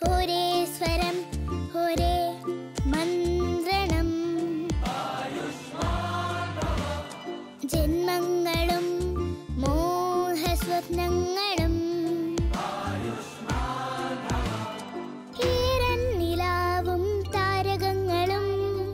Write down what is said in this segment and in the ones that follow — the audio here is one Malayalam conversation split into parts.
ഒരേ സ്വരം ഒരേ മന്ത്രണം ജന്മങ്ങളും മോഹസ്വപ്നങ്ങളും ഈരൻ നിലാവും താരകങ്ങളും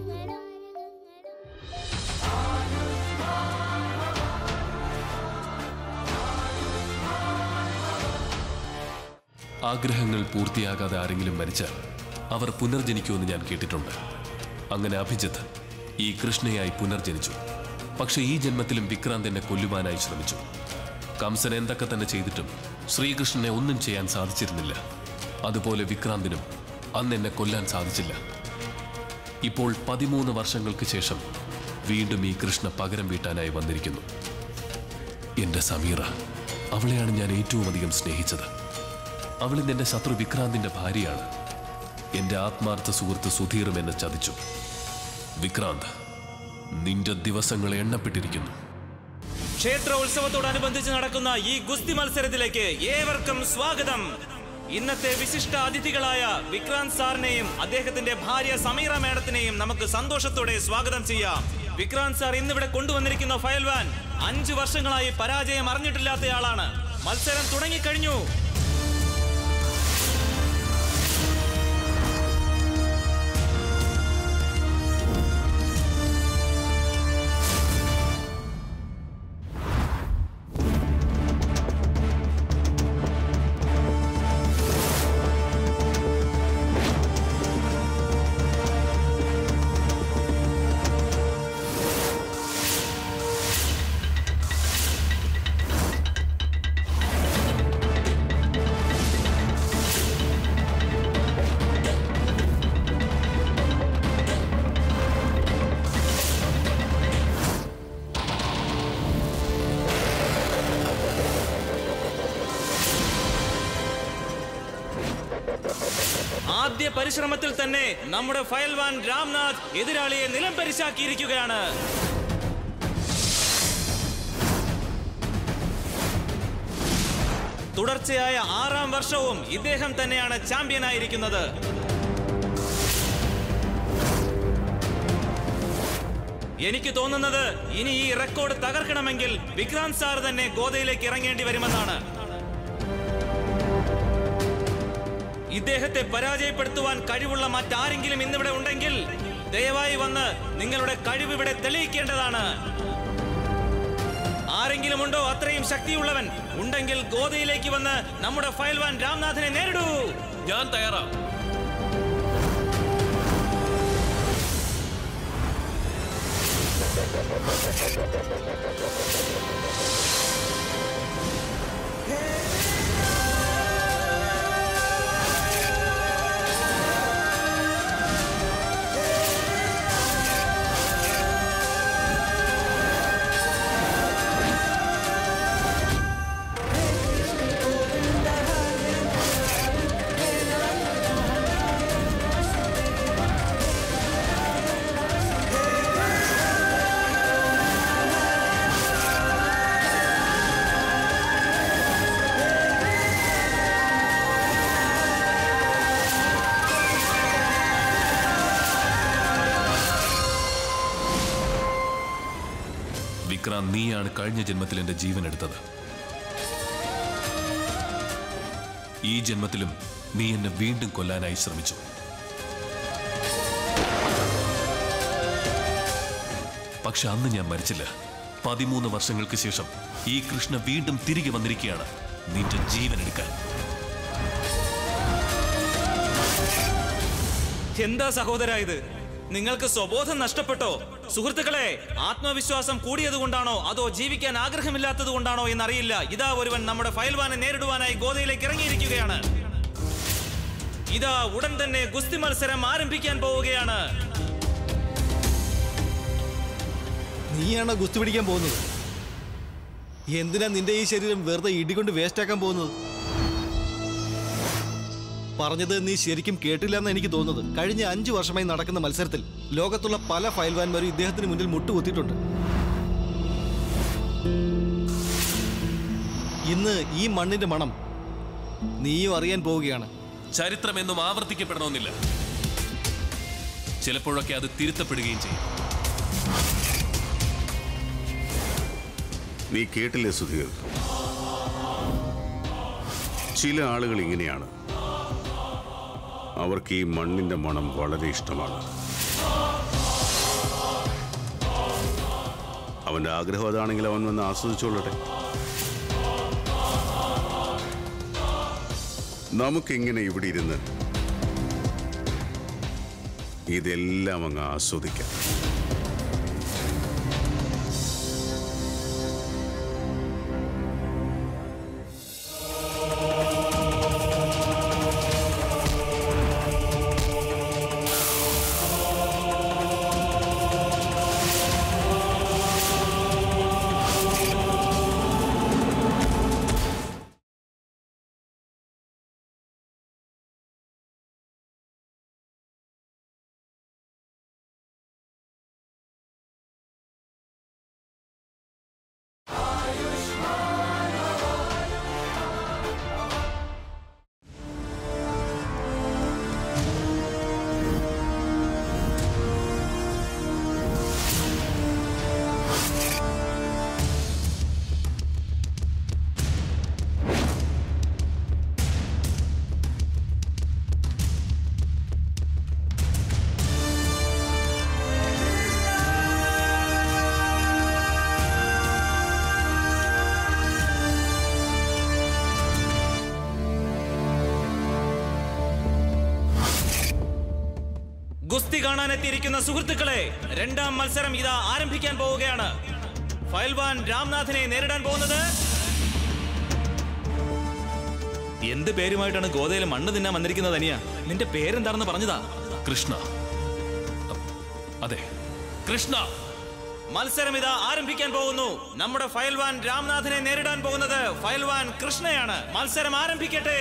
ആഗ്രഹങ്ങൾ പൂർത്തിയാകാതെ ആരെങ്കിലും മരിച്ചാൽ അവർ പുനർജനിക്കുമെന്ന് ഞാൻ കേട്ടിട്ടുണ്ട് അങ്ങനെ അഭിജിത്ത് ഈ കൃഷ്ണയായി പുനർജനിച്ചു പക്ഷെ ഈ ജന്മത്തിലും വിക്രാന്ത് എന്നെ കൊല്ലുവാനായി ശ്രമിച്ചു കംസൻ എന്തൊക്കെ തന്നെ ചെയ്തിട്ടും ശ്രീകൃഷ്ണനെ ഒന്നും ചെയ്യാൻ സാധിച്ചിരുന്നില്ല അതുപോലെ വിക്രാന്തിനും അന്ന് എന്നെ കൊല്ലാൻ സാധിച്ചില്ല ഇപ്പോൾ പതിമൂന്ന് വർഷങ്ങൾക്ക് ശേഷം വീണ്ടും ഈ കൃഷ്ണ പകരം വീട്ടാനായി വന്നിരിക്കുന്നു എന്റെ സമീറ അവളെയാണ് ഞാൻ ഏറ്റവും അധികം സ്നേഹിച്ചത് അവളിന്ന് എന്റെ ശത്രു വിക്രാന്തിന്റെ ഭാര്യയാണ് എന്റെ ആത്മാർത്ഥ സുഹൃത്ത് സുധീറും എന്നെ ചതിച്ചു വിക്രാന്ത് നിന്റെ ദിവസങ്ങൾ എണ്ണപ്പെട്ടിരിക്കുന്നു ക്ഷേത്ര ഉത്സവത്തോടനുബന്ധിച്ച് നടക്കുന്ന ഈ ഗുസ്തി മത്സരത്തിലേക്ക് ഏവർക്കും സ്വാഗതം ഇന്നത്തെ വിശിഷ്ട അതിഥികളായ വിക്രാന്ത് സാറിനെയും അദ്ദേഹത്തിന്റെ ഭാര്യ സമീറ മേഡത്തിനെയും നമുക്ക് സന്തോഷത്തോടെ സ്വാഗതം ചെയ്യാം വിക്രാന്ത് സാർ ഇന്നിവിടെ കൊണ്ടുവന്നിരിക്കുന്ന ഫയൽവാൻ അഞ്ചു വർഷങ്ങളായി പരാജയം അറിഞ്ഞിട്ടില്ലാത്തയാളാണ് മത്സരം തുടങ്ങിക്കഴിഞ്ഞു ആദ്യ പരിശ്രമത്തിൽ തന്നെ നമ്മുടെ ഫയൽവാൻ രാംനാഥ് എതിരാളിയെ നിലം പരിശാക്കിയിരിക്കുകയാണ് തുടർച്ചയായ ആറാം വർഷവും ഇദ്ദേഹം തന്നെയാണ് ചാമ്പ്യനായിരിക്കുന്നത് എനിക്ക് തോന്നുന്നത് ഇനി ഈ റെക്കോർഡ് തകർക്കണമെങ്കിൽ വിക്രാന്ത് സാർ തന്നെ ഗോതയിലേക്ക് ഇറങ്ങേണ്ടി വരുമെന്നാണ് ഇദ്ദേഹത്തെ പരാജയപ്പെടുത്തുവാൻ കഴിവുള്ള മറ്റാരെങ്കിലും ഇന്നിവിടെ ഉണ്ടെങ്കിൽ ദയവായി വന്ന് നിങ്ങളുടെ കഴിവ് ഇവിടെ തെളിയിക്കേണ്ടതാണ് ആരെങ്കിലും ഉണ്ടോ അത്രയും ശക്തിയുള്ളവൻ ഉണ്ടെങ്കിൽ ഗോതയിലേക്ക് വന്ന് നമ്മുടെ ഫയൽവാൻ രാംനാഥിനെ നേരിടൂ ഞാൻ തയ്യാറാ വിക്രാന്ത് നീയാണ് കഴിഞ്ഞ ജന്മത്തിൽ എന്റെ ജീവൻ എടുത്തത് ഈ ജന്മത്തിലും നീ എന്നെ വീണ്ടും കൊല്ലാനായി ശ്രമിച്ചു പക്ഷെ അന്ന് ഞാൻ മരിച്ചില്ല പതിമൂന്ന് വർഷങ്ങൾക്ക് ശേഷം ഈ കൃഷ്ണ വീണ്ടും തിരികെ വന്നിരിക്കുകയാണ് നിന്റെ ജീവൻ എടുക്കാൻ എന്താ സഹോദര ഇത് നിങ്ങൾക്ക് സ്വബോധം നഷ്ടപ്പെട്ടോ സുഹൃത്തുക്കളെ ആത്മവിശ്വാസം കൂടിയതുകൊണ്ടാണോ അതോ ജീവിക്കാൻ ആഗ്രഹമില്ലാത്തത് കൊണ്ടാണോ എന്നറിയില്ല ഇതാ ഒരുവൻ നമ്മുടെ ഫയൽവാനെ നേരിടുവാനായി ഗോതയിലേക്ക് ഇറങ്ങിയിരിക്കുകയാണ് ഇതാ ഉടൻ തന്നെ ഗുസ്തി മത്സരം ആരംഭിക്കാൻ പോവുകയാണ് നീയാണോ ഗുസ്തി പിടിക്കാൻ പോകുന്നത് എന്തിനാ നിന്റെ ഈ ശരീരം വെറുതെ ഇടികൊണ്ട് വേസ്റ്റ് ആക്കാൻ പോകുന്നത് പറഞ്ഞത് നീ ശരിക്കും കേട്ടില്ല എന്ന് എനിക്ക് തോന്നുന്നത് കഴിഞ്ഞ അഞ്ചു വർഷമായി നടക്കുന്ന മത്സരത്തിൽ ലോകത്തുള്ള പല ഫയൽവാന്മാരും ഇദ്ദേഹത്തിന് മുന്നിൽ മുട്ടുകുത്തിയിട്ടുണ്ട് ഇന്ന് ഈ മണ്ണിന്റെ മണം നീയും അറിയാൻ പോവുകയാണ് ചരിത്രമെന്നും ആവർത്തിക്കപ്പെടണമെന്നില്ല ചിലപ്പോഴൊക്കെ അത് തിരുത്തപ്പെടുകയും ചെയ്യും നീ കേട്ടില്ലേ സുധീർ ചില ആളുകൾ ഇങ്ങനെയാണ് അവർക്ക് ഈ മണ്ണിന്റെ മണം വളരെ ഇഷ്ടമാണ് അവന്റെ ആഗ്രഹം അതാണെങ്കിൽ അവൻ വന്ന് ആസ്വദിച്ചോളട്ടെ നമുക്കിങ്ങനെ ഇവിടെ ഇരുന്ന് ഇതെല്ലാം അങ്ങ് ആസ്വദിക്കാം ഗുസ്തി കാണാനെത്തിയിരിക്കുന്ന സുഹൃത്തുക്കളെ രണ്ടാം മത്സരം ഇതാ ആരംഭിക്കാൻ പോവുകയാണ് ഫയൽവാൻ രാംനാഥിനെ നേരിടാൻ പോകുന്നത് എന്ത് പേരുമായിട്ടാണ് ഗോതയിൽ മണ്ണ് തിന്നാൻ വന്നിരിക്കുന്നത് അനിയ നിന്റെ പേരെന്താണെന്ന് പറഞ്ഞതാ കൃഷ്ണ അ- അതെ കൃഷ്ണ മത്സരം ഇതാ ആരംഭിക്കാൻ പോകുന്നു നമ്മുടെ ഫയൽവാൻ രാംനാഥിനെ നേരിടാൻ പോകുന്നത് ഫയൽവാൻ കൃഷ്ണയാണ് മത്സരം ആരംഭിക്കട്ടെ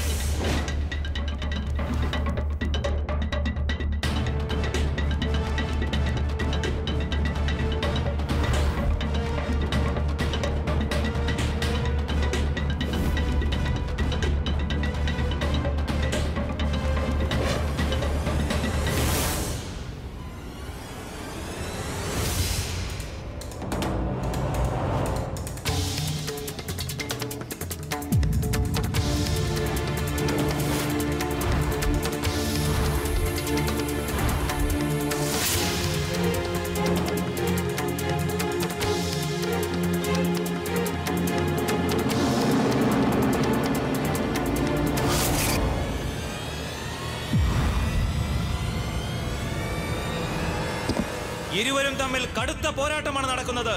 ഇരുവരും തമ്മിൽ കടുത്ത പോരാട്ടമാണ് നടക്കുന്നത്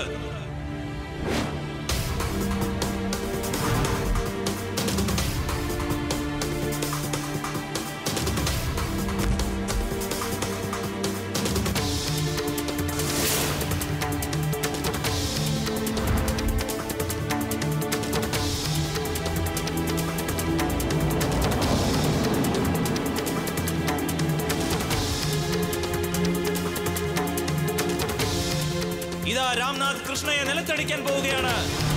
ഇതാ രാംനാഥ് കൃഷ്ണയെ നിലത്തടിക്കാൻ പോവുകയാണ്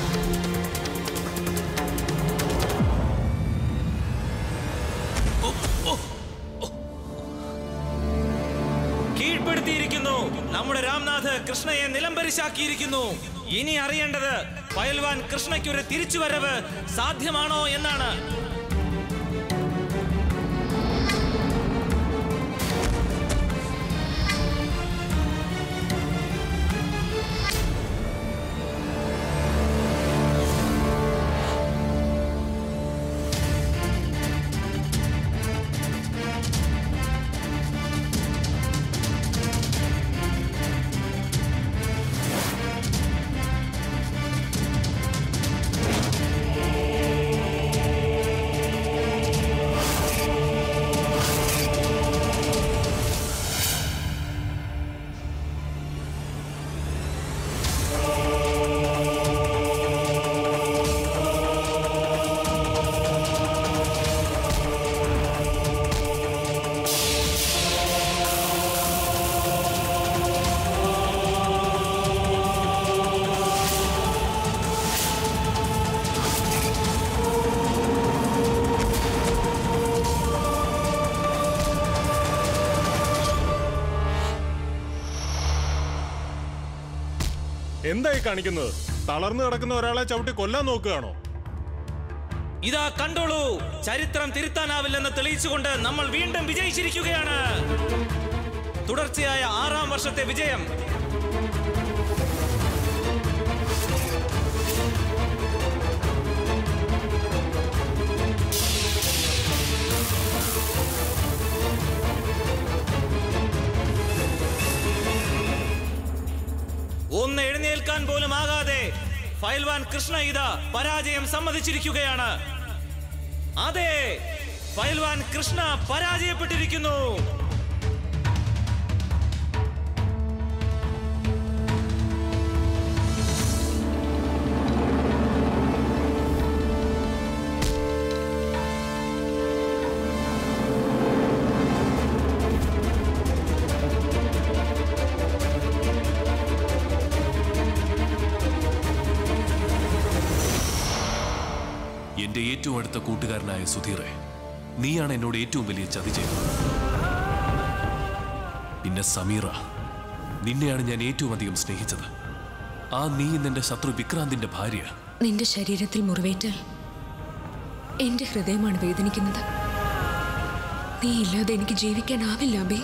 കീഴ്പ്പെടുത്തിയിരിക്കുന്നു നമ്മുടെ രാംനാഥ് കൃഷ്ണയെ നിലംപരിശാക്കിയിരിക്കുന്നു ഇനി അറിയേണ്ടത് പയൽവാൻ കൃഷ്ണയ്ക്കൊരു തിരിച്ചുവരവ് സാധ്യമാണോ എന്നാണ് എന്തായി കാണിക്കുന്നത് തളർന്നു കിടക്കുന്ന ഒരാളെ ചവിട്ടി കൊല്ലാൻ നോക്കുകയാണോ ഇതാ കണ്ടോളൂ ചരിത്രം തിരുത്താനാവില്ലെന്ന് തെളിയിച്ചുകൊണ്ട് നമ്മൾ വീണ്ടും വിജയിച്ചിരിക്കുകയാണ് തുടർച്ചയായ ആറാം വർഷത്തെ വിജയം ഒന്ന് എഴുന്നേൽക്കാൻ പോലും ആകാതെ ഫയൽവാൻ കൃഷ്ണ ഇത പരാജയം സമ്മതിച്ചിരിക്കുകയാണ് അതെ ഫയൽവാൻ കൃഷ്ണ പരാജയപ്പെട്ടിരിക്കുന്നു എന്റെ ഏറ്റവും അടുത്ത കൂട്ടുകാരനായ സുധീറെ നീയാണ് എന്നോട് ഏറ്റവും വലിയ ചതി ചെയ്തത് പിന്നെ സമീറ നിന്നെയാണ് ഞാൻ ഏറ്റവും അധികം സ്നേഹിച്ചത് ആ നീ നിന്റെ ശത്രു വിക്രാന്തിന്റെ ഭാര്യ നിന്റെ ശരീരത്തിൽ മുറിവേറ്റാൽ എന്റെ ഹൃദയമാണ് വേദനിക്കുന്നത് നീ ഇല്ലാതെ എനിക്ക് ജീവിക്കാനാവില്ല അബി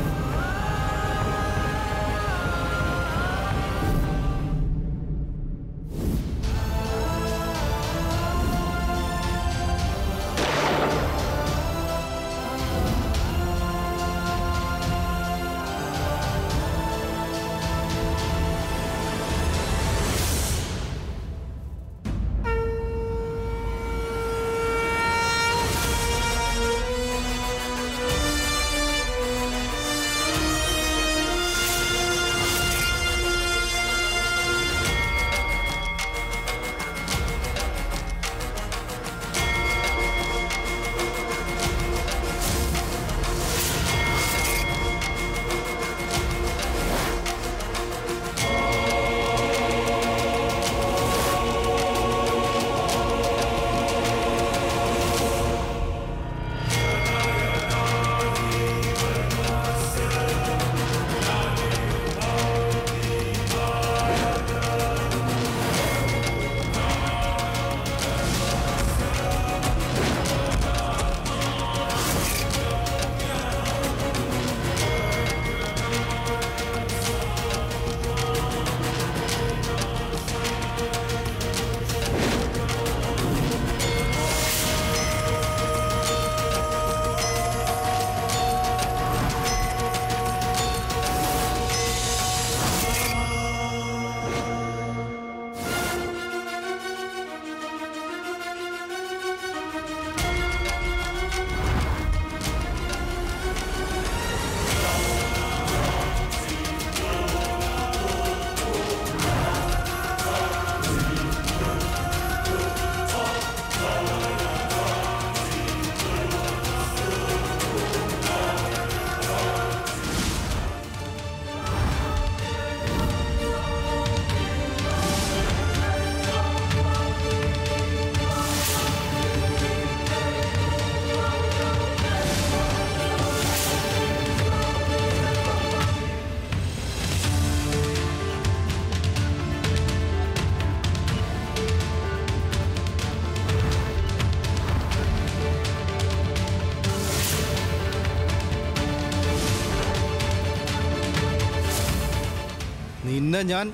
നിന്നെ ഞാൻ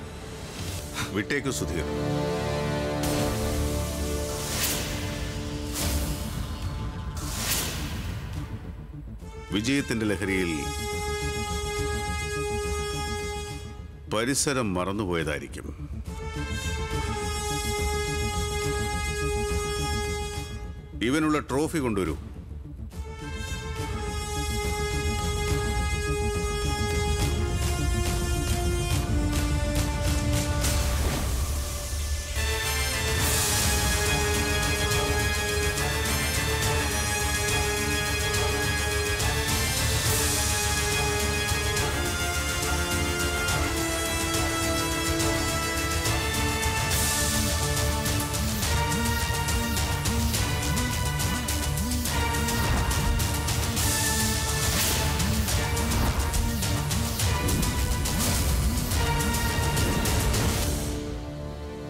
വിട്ടേക്ക് സുധീർ വിജയത്തിന്റെ ലഹരിയിൽ പരിസരം മറന്നുപോയതായിരിക്കും ഇവനുള്ള ട്രോഫി കൊണ്ടുവരൂ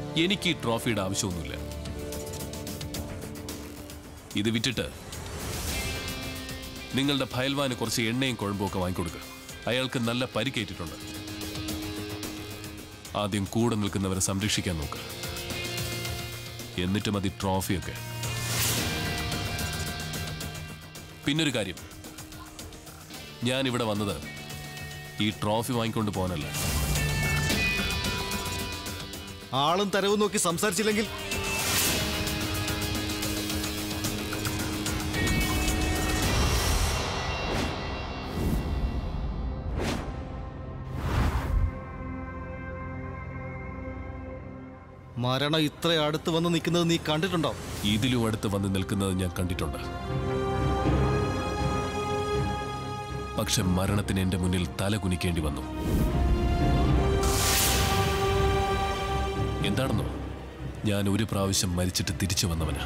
എനിക്ക് ഈ ട്രോഫിയുടെ ആവശ്യമൊന്നുമില്ല ഇത് വിറ്റിട്ട് നിങ്ങളുടെ ഭയൽവാന് കുറച്ച് എണ്ണയും കുഴമ്പും ഒക്കെ വാങ്ങിക്കൊടുക്കുക അയാൾക്ക് നല്ല പരിക്കേറ്റിട്ടുണ്ട് ആദ്യം കൂടെ നിൽക്കുന്നവരെ സംരക്ഷിക്കാൻ നോക്കുക എന്നിട്ട് മതി ട്രോഫിയൊക്കെ പിന്നൊരു കാര്യം ഞാൻ ഇവിടെ വന്നത് ഈ ട്രോഫി വാങ്ങിക്കൊണ്ട് പോകാനല്ല ആളും തരവും നോക്കി സംസാരിച്ചില്ലെങ്കിൽ മരണം ഇത്ര അടുത്ത് വന്ന് നിൽക്കുന്നത് നീ കണ്ടിട്ടുണ്ടോ ഇതിലും അടുത്ത് വന്ന് നിൽക്കുന്നത് ഞാൻ കണ്ടിട്ടുണ്ട് പക്ഷെ മരണത്തിന് എന്റെ മുന്നിൽ തല കുനിക്കേണ്ടി വന്നു എന്താണെന്നോ ഞാൻ ഒരു പ്രാവശ്യം മരിച്ചിട്ട് തിരിച്ചു വന്നവനാ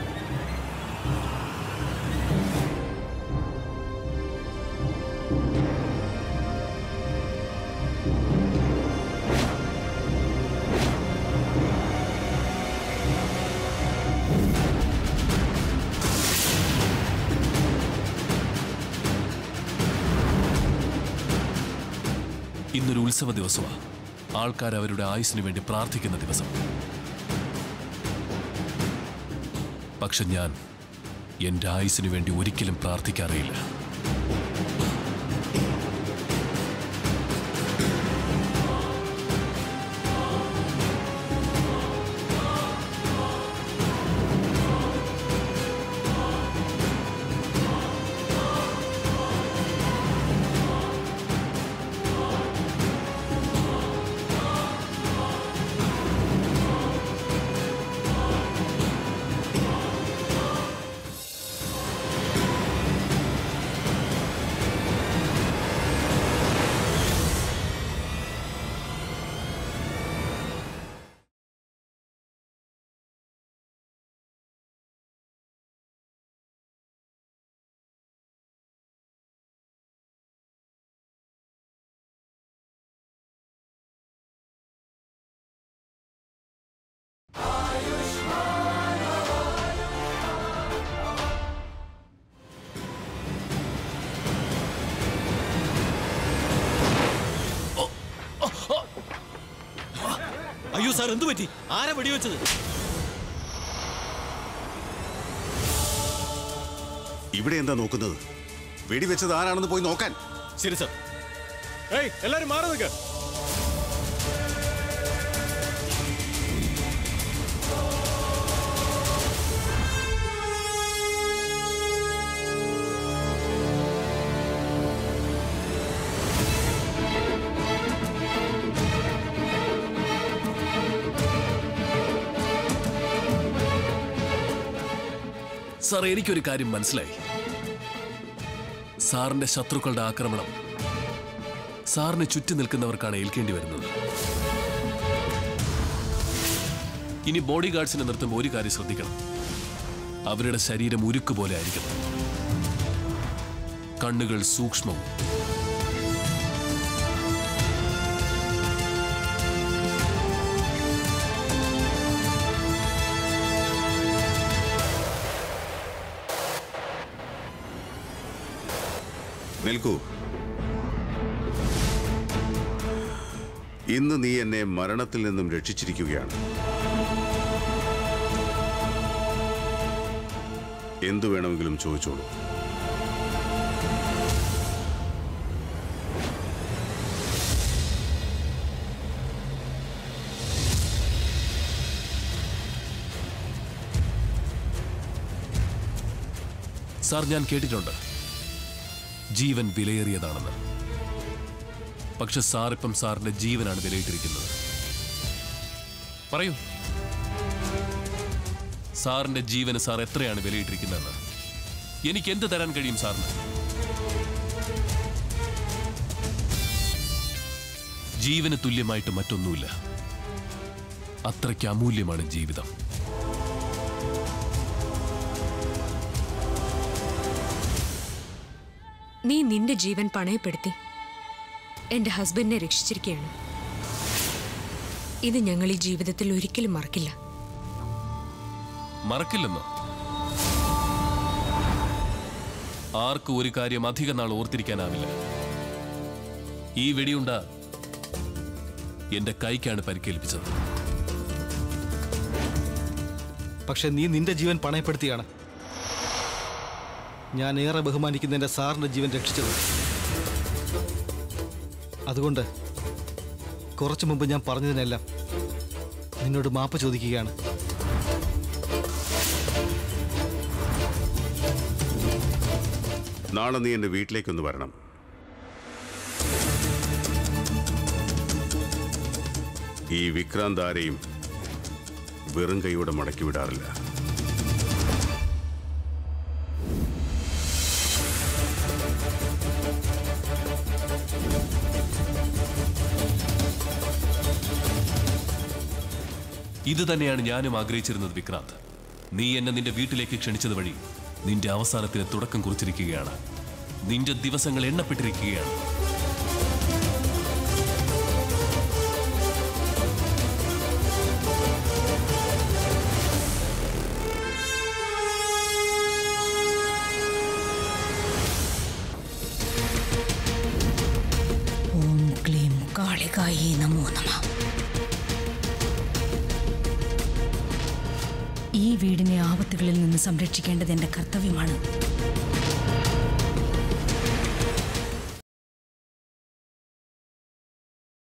ഇന്നൊരു ഉത്സവ ദിവസമാണ് ആൾക്കാർ അവരുടെ ആയുസ്സിന് വേണ്ടി പ്രാർത്ഥിക്കുന്ന ദിവസം പക്ഷെ ഞാൻ എൻ്റെ ആയുസ്സിന് വേണ്ടി ഒരിക്കലും പ്രാർത്ഥിക്കാറില്ല അയ്യോ സാർ എന്തു പറ്റി ആരാ വെടിവെച്ചത് ഇവിടെ എന്താ നോക്കുന്നത് വെടിവെച്ചത് ആരാണെന്ന് പോയി നോക്കാൻ ശരി സാർ ഏയ് എല്ലാരും മാറി നിൽക്ക സാർ എനിക്കൊരു കാര്യം മനസ്സിലായി സാറിന്റെ ശത്രുക്കളുടെ ആക്രമണം സാറിന് ചുറ്റി നിൽക്കുന്നവർക്കാണ് ഏൽക്കേണ്ടി വരുന്നത് ഇനി ബോഡി ഗാർഡ്സിനെ നിർത്തുമ്പോൾ ഒരു കാര്യം ശ്രദ്ധിക്കണം അവരുടെ ശരീരം ഉരുക്ക് പോലെ ആയിരിക്കണം കണ്ണുകൾ സൂക്ഷ്മവും നിൽക്കൂ ഇന്ന് നീ എന്നെ മരണത്തിൽ നിന്നും രക്ഷിച്ചിരിക്കുകയാണ് എന്തു വേണമെങ്കിലും ചോദിച്ചോളൂ സാർ ഞാൻ കേട്ടിട്ടുണ്ട് ജീവൻ വിലയേറിയതാണെന്ന് പക്ഷെ സാർ ഇപ്പം സാറിന്റെ ജീവനാണ് വിലയിട്ടിരിക്കുന്നത് പറയൂ സാറിന്റെ ജീവന് സാർ എത്രയാണ് വിലയിട്ടിരിക്കുന്നതെന്ന് എനിക്ക് എന്ത് തരാൻ കഴിയും സാറിന് ജീവന് തുല്യമായിട്ട് മറ്റൊന്നുമില്ല അത്രയ്ക്ക് അമൂല്യമാണ് ജീവിതം നീ നിന്റെ ജീവൻ പണയപ്പെടുത്തി എന്റെ ഹസ്ബൻഡിനെ രക്ഷിച്ചിരിക്കുകയാണ് ഇത് ഞങ്ങൾ ഈ ജീവിതത്തിൽ ഒരിക്കലും മറക്കില്ല മറക്കില്ലെന്നോ ആർക്കും ഒരു കാര്യം അധിക നാൾ ഓർത്തിരിക്കാനാവില്ല ഈ വെടിയുണ്ട എന്റെ കൈക്കാണ് പരിക്കേൽപ്പിച്ചത് പക്ഷെ നീ നിന്റെ ജീവൻ പണയപ്പെടുത്തിയാണ് ഞാൻ ഏറെ ബഹുമാനിക്കുന്ന എൻ്റെ സാറിൻ്റെ ജീവൻ രക്ഷിച്ചത് അതുകൊണ്ട് കുറച്ചു മുമ്പ് ഞാൻ പറഞ്ഞതിനെല്ലാം നിന്നോട് മാപ്പ് ചോദിക്കുകയാണ് നാളെ നീ എൻ്റെ വീട്ടിലേക്കൊന്ന് വരണം ഈ വിക്രാന്ത് ആരെയും വെറും കൈയോടെ മടക്കി വിടാറില്ല ഇത് തന്നെയാണ് ഞാനും ആഗ്രഹിച്ചിരുന്നത് വിക്രാന്ത് നീ എന്നെ നിന്റെ വീട്ടിലേക്ക് ക്ഷണിച്ചത് വഴി നിന്റെ അവസാനത്തിന് തുടക്കം കുറിച്ചിരിക്കുകയാണ് നിന്റെ ദിവസങ്ങൾ എണ്ണപ്പെട്ടിരിക്കുകയാണ് ഓം ക്ലീം കാളികായി നമോ നമ ഈ വീടിനെ ആപത്തുകളിൽ നിന്ന് സംരക്ഷിക്കേണ്ടത് എൻ്റെ കർത്തവ്യമാണ്